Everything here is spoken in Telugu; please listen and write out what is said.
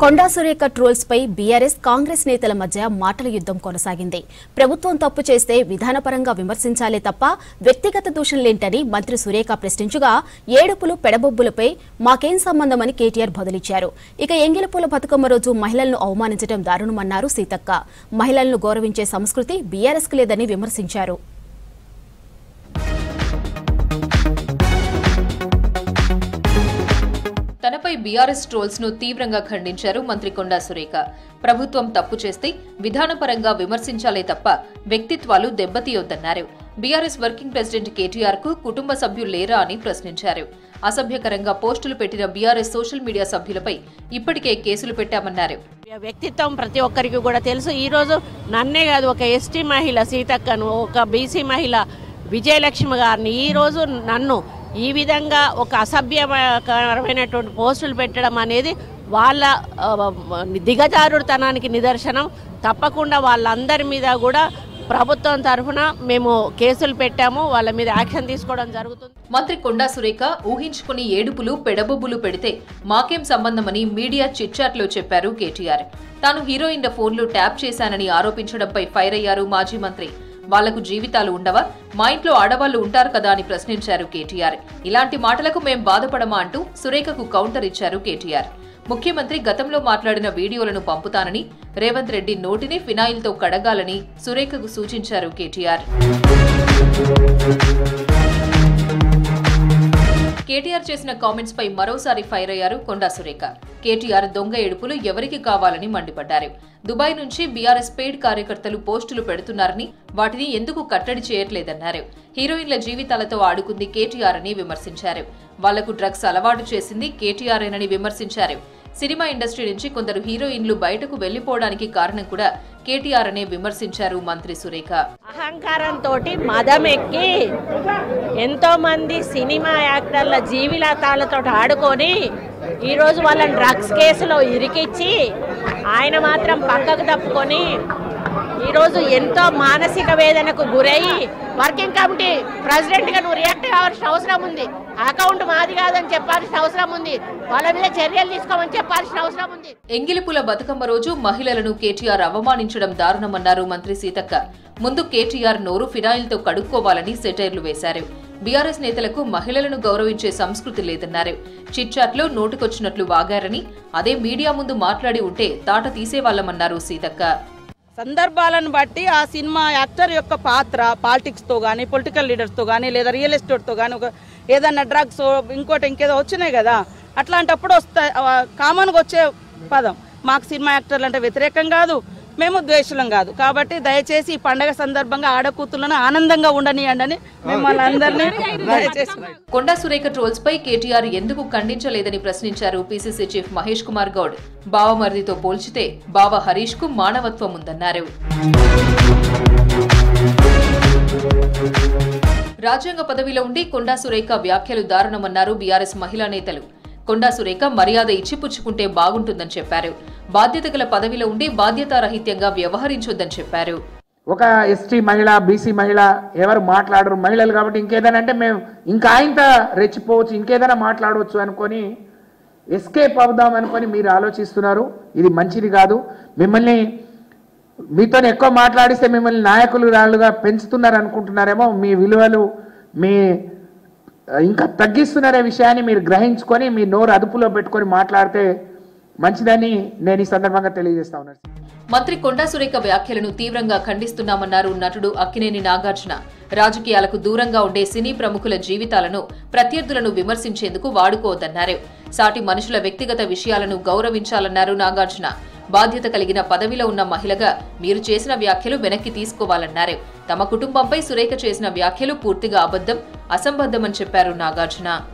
కొండా సురేఖ ట్రోల్స్ పై బీఆర్ఎస్ కాంగ్రెస్ నేతల మధ్య మాటల యుద్ధం కొనసాగింది ప్రభుత్వం తప్పు చేస్తే విధానపరంగా విమర్శించాలే తప్ప వ్యక్తిగత దూషణలేంటని మంత్రి సురేఖ ప్రశ్నించగా ఏడుపులు పెడబొబ్బులపై మాకేం సంబంధమని కేటీఆర్ బదులిచ్చారు ఇక ఎంగిలపూల బతుకమ్మ రోజు మహిళలను అవమానించడం దారుణమన్నారు సీతక్క మహిళలను గౌరవించే సంస్కృతి బీఆర్ఎస్ కు లేదని విమర్శించారు తనపై బీఆర్ఎస్ ట్రోల్స్ ను తీవ్రంగా ఖండించారు మంత్రి కొండా సురేఖ ప్రభుత్వం తప్పు చేస్తే విధానపరంగా విమర్శించాలే తప్ప వ్యక్తిత్వాలు దెబ్బతీయొద్దన్నారు బీఆర్ఎస్ వర్కింగ్ ప్రెసిడెంట్ కేటీఆర్ కు కుటుంబ సభ్యులు లేరా అని ప్రశ్నించారు అసభ్యకరంగా పోస్టులు పెట్టిన బీఆర్ఎస్ సోషల్ మీడియా సభ్యులపై ఇప్పటికే కేసులు పెట్టామన్నారు వ్యక్తిత్వం ప్రతి ఒక్కరికి కూడా తెలుసు ఈరోజు నన్నే కాదు ఒక ఎస్టీ మహిళ సీతక్కను ఒక బీసీ మహిళ విజయలక్ష్మి గారిని ఈరోజు నన్ను ఈ విధంగా ఒక అసభ్యకరమైనటువంటి పోస్టులు పెట్టడం అనేది వాళ్ళ ఆ, దిగజారుడుతనానికి నిదర్శనం తప్పకుండా వాళ్ళందరి మీద కూడా ప్రభుత్వం తరఫున మేము కేసులు పెట్టాము వాళ్ళ మీద యాక్షన్ తీసుకోవడం జరుగుతుంది మంత్రి కొండా సురేఖ ఊహించుకుని ఏడుపులు పెడబొబ్బులు పెడితే మాకేం సంబంధమని మీడియా చిట్చాట్లో చెప్పారు కేటీఆర్ తాను హీరోయిన్ల ఫోన్లు ట్యాప్ చేశానని ఆరోపించడంపై ఫైర్ అయ్యారు మాజీ మంత్రి వాళ్లకు జీవితాలు ఉండవా మా ఇంట్లో ఆడవాళ్లు ఉంటారు కదా అని ప్రశ్నించారు కేటీఆర్ ఇలాంటి మాటలకు మేం బాధపడమా అంటూ సురేఖకు కౌంటర్ ఇచ్చారు కేటీఆర్ ముఖ్యమంత్రి గతంలో మాట్లాడిన వీడియోలను పంపుతానని రేవంత్ రెడ్డి నోటిని ఫినాయిల్తో కడగాలని సురేఖకు సూచించారు కేటీఆర్ కేటీఆర్ చేసిన కామెంట్స్ పై మరోసారి ఫైర్ అయ్యారు కొండా సురేఖ కేటీఆర్ దొంగ ఏడుపులు ఎవరికి కావాలని మండిపడ్డారు దుబాయ్ నుంచి బీఆర్ఎస్ పెయిడ్ కార్యకర్తలు పోస్టులు పెడుతున్నారని వాటిని ఎందుకు కట్టడి చేయట్లేదన్నారు హీరోయిన్ల జీవితాలతో ఆడుకుంది కేటీఆర్ అని విమర్శించారు వాళ్లకు డ్రగ్స్ అలవాటు చేసింది కేటీఆర్ఏనని విమర్శించారు సినిమా ఇండస్ట్రీ నుంచి కొందరు హీరోయిన్లు బయటకు వెళ్లిపోవడానికి కారణం కూడా కేటీఆర్ అనే విమర్శించారు మంత్రి సురేఖ అహంకారంతో మదం ఎక్కి ఎంతో మంది సినిమా యాక్టర్ల జీవితాలతో ఆడుకొని ఈరోజు వాళ్ళని డ్రగ్స్ కేసులో ఇరికిచ్చి ఆయన మాత్రం పక్కకు తప్పుకొని ఈరోజు ఎంతో మానసిక వేదనకు గురయ్యి వర్కింగ్ కమిటీ ప్రెసిడెంట్గా నువ్వు రియాక్ట్ కావాల్సిన అవసరం ఉంది అకౌంట్ మాది కాదని చెప్పాల్సిన అవసరం ఉంది వాళ్ళ మీద చర్యలు తీసుకోమని చెప్పాల్సిన అవసరం ఉంది ఎంగిలిపుల బతుకమ్మ రోజు మహిళలను కేటీఆర్ అవమానించడం దారుణమన్నారు మంత్రి సీతక్క ముందు కేటీఆర్ నోరు ఫినాయిల్తో కడుక్కోవాలని సెటైర్లు వేశారు బీఆర్ఎస్ నేతలకు మహిళలను గౌరవించే సంస్కృతి లేదన్నారు చిట్చాట్లో నోటికొచ్చినట్లు వాగారని అదే మీడియా ముందు మాట్లాడి ఉంటే తాట తీసేవాళ్లమన్నారు సీతక్క సందర్భాలను బట్టి ఆ సినిమా యాక్టర్ యొక్క పాత్ర పాలిటిక్స్తో కానీ పొలిటికల్ లీడర్స్తో కానీ లేదా రియల్ ఎస్టేట్తో కానీ ఒక ఏదన్నా డ్రగ్స్ ఇంకోటి ఇంకేదో వచ్చినాయి కదా అట్లాంటప్పుడు వస్తాయి కామన్గా వచ్చే పదం మాకు సినిమా యాక్టర్లు అంటే వ్యతిరేకం కాదు మేము ద్వేషులం కాదు కాబట్టి దయచేసి ఈ పండగ సందర్భంగా ఆడకూతులను ఆనందంగా ఉండనియండి అని మిమ్మల్ని అందరినీ దయచేసి కొండా సురేఖ ట్రోల్స్ పై కేటీఆర్ ఎందుకు ఖండించలేదని ప్రశ్నించారు పీసీసీ చీఫ్ మహేష్ కుమార్ గౌడ్ బావమరిదితో పోల్చితే బావ హరీష్ కు మానవత్వం ఉందన్నారు రాజ్యాంగ పదవిలో ఉండి కొండా సురేఖ వ్యాఖ్యలు దారుణమన్నారు బీఆర్ఎస్ మహిళా నేతలు కొండా సురేఖ మర్యాద ఇచ్చి పుచ్చుకుంటే బాగుంటుందని చెప్పారు బాధ్యత గల పదవిలో ఉండి బాధ్యతారహిత్యంగా వ్యవహరించొద్దని చెప్పారు ఒక ఎస్టీ మహిళ బీసీ మహిళ ఎవరు మాట్లాడరు మహిళలు కాబట్టి ఇంకేదైనా అంటే మేము ఇంకా ఆయనత రెచ్చిపోవచ్చు ఇంకేదైనా మాట్లాడవచ్చు అనుకొని ఎస్కేప్ అవుదాం అనుకొని మీరు ఆలోచిస్తున్నారు ఇది మంచిది కాదు మిమ్మల్ని మీతో ఎక్కువ మాట్లాడిస్తే మిమ్మల్ని నాయకులు రాళ్ళుగా పెంచుతున్నారు అనుకుంటున్నారేమో మీ విలువలు మీ ఇంకా తగ్గిస్తున్నారే విషయాన్ని మీరు గ్రహించుకొని మీ నోరు అదుపులో పెట్టుకొని మాట్లాడితే మంచిదని నేను ఈ సందర్భంగా తెలియజేస్తా ఉన్నాను మంత్రి కొండా సురేఖ వ్యాఖ్యలను తీవ్రంగా ఖండిస్తున్నామన్నారు నటుడు అక్కినేని నాగార్జున రాజకీయాలకు దూరంగా ఉండే సినీ ప్రముఖుల జీవితాలను ప్రత్యర్థులను విమర్శించేందుకు వాడుకోవద్దన్నారు సాటి మనుషుల వ్యక్తిగత విషయాలను గౌరవించాలన్నారు నాగార్జున బాధ్యత కలిగిన పదవిలో ఉన్న మహిళగా మీరు చేసిన వ్యాఖ్యలు వెనక్కి తీసుకోవాలన్నారు తమ కుటుంబంపై సురేఖ చేసిన వ్యాఖ్యలు పూర్తిగా అబద్ధం అసంబద్ధమని చెప్పారు నాగార్జున